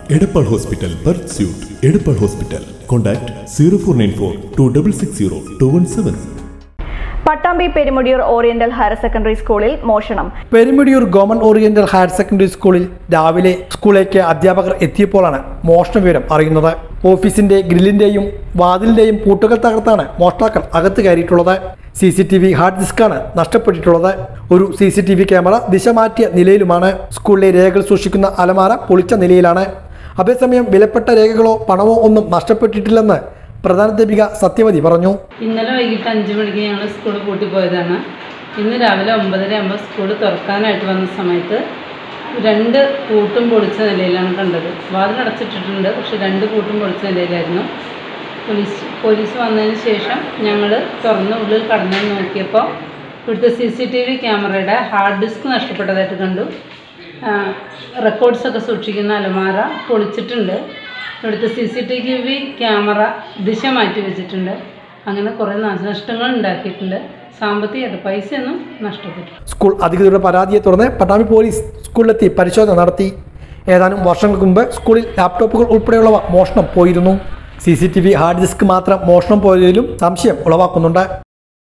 Edappal hospital birth suite Edappal hospital contact zero four nine four two double six zero two one seven Pattambi Perumudiyoor oriental higher secondary സ്കൂളിൽ മോഷണം Perumudiyoor government oriental higher secondary സ്കൂളിൽ രാവിലെ സ്കൂളിലേക്ക് അധ്യാപകർ എത്തിയപ്പോഴാണ് മോഷണ വിവരം അറിയുന്നത് ഓഫീസിന്റെ ഗ്രില്ലിന്റെയും വാതിലിന്റെയും പൂട്ടുകൾ തകർത്താണ് മോഷ്ടാക്കൾ അകത്ത് കയറിയിട്ടുള്ളത് C C T V hard ഡിസ്കാണ് നഷ്ടപ്പെട്ടിട്ടുള്ളത് ഒരു C C T V camera ദിശ മാറ്റിയ നിലയിലുമാണ് സ്കൂളിലെ രേഖകൾ സൂക്ഷിക്കുന്ന അലമാര പൊളിച്ച നിലയിലാണ് അതേസമയം വിലപ്പെട്ട രേഖകളോ പണമോ ഒന്നും നഷ്ടപ്പെട്ടിട്ടില്ലെന്ന് പ്രധാനാധ്യാപിക സത്യവതി പറഞ്ഞു ഇന്നലെ വൈകിട്ട് അഞ്ച് മണിക്ക് ഞങ്ങൾ സ്കൂൾ പൂട്ടിപ്പോയതാണ് ഇന്ന് രാവിലെ ഒമ്പതര ആകുമ്പോൾ സ്കൂൾ തുറക്കാനായിട്ട് വന്ന സമയത്ത് രണ്ട് പൂട്ടും പൊളിച്ച നിലയിലാണ് കണ്ടത് വാതിലടച്ചിട്ടിട്ടുണ്ട് പക്ഷെ രണ്ട് പൂട്ടും പൊളിച്ച നിലയിലായിരുന്നു പോലീസ് പോലീസ് വന്നതിന് ശേഷം ഞങ്ങൾ തുറന്ന് ഉള്ളിൽ കടന്നു നോക്കിയപ്പോൾ ഇവിടുത്തെ സി സി ടി വി ക്യാമറയുടെ ഹാർഡ് ഡിസ്ക് നഷ്ടപ്പെട്ടതായിട്ട് കണ്ടു റെക്കോർഡ്സൊക്കെ സൂക്ഷിക്കുന്ന അലമാര പൊളിച്ചിട്ടുണ്ട് ഇവിടുത്തെ C C T V camera ദിശ മാറ്റി വെച്ചിട്ടുണ്ട് അങ്ങനെ കുറേ നാശനഷ്ടങ്ങൾ ഉണ്ടാക്കിയിട്ടുണ്ട് സാമ്പത്തികമായിട്ട് പൈസയൊന്നും നഷ്ടപ്പെട്ടു സ്കൂൾ അധികൃതരുടെ പരാതിയെ തുടർന്ന് പട്ടാമ്പി പോലീസ് സ്കൂളിലെത്തി പരിശോധന നടത്തി ഏതാനും വർഷങ്ങൾക്ക് മുമ്പ് സ്കൂളിൽ ലാപ്ടോപ്പുകൾ ഉൾപ്പെടെയുള്ളവ മോഷണം പോയിരുന്നു C C T V hard disk മാത്രം മോഷണം പോയതിലും സംശയം ഉളവാക്കുന്നുണ്ട്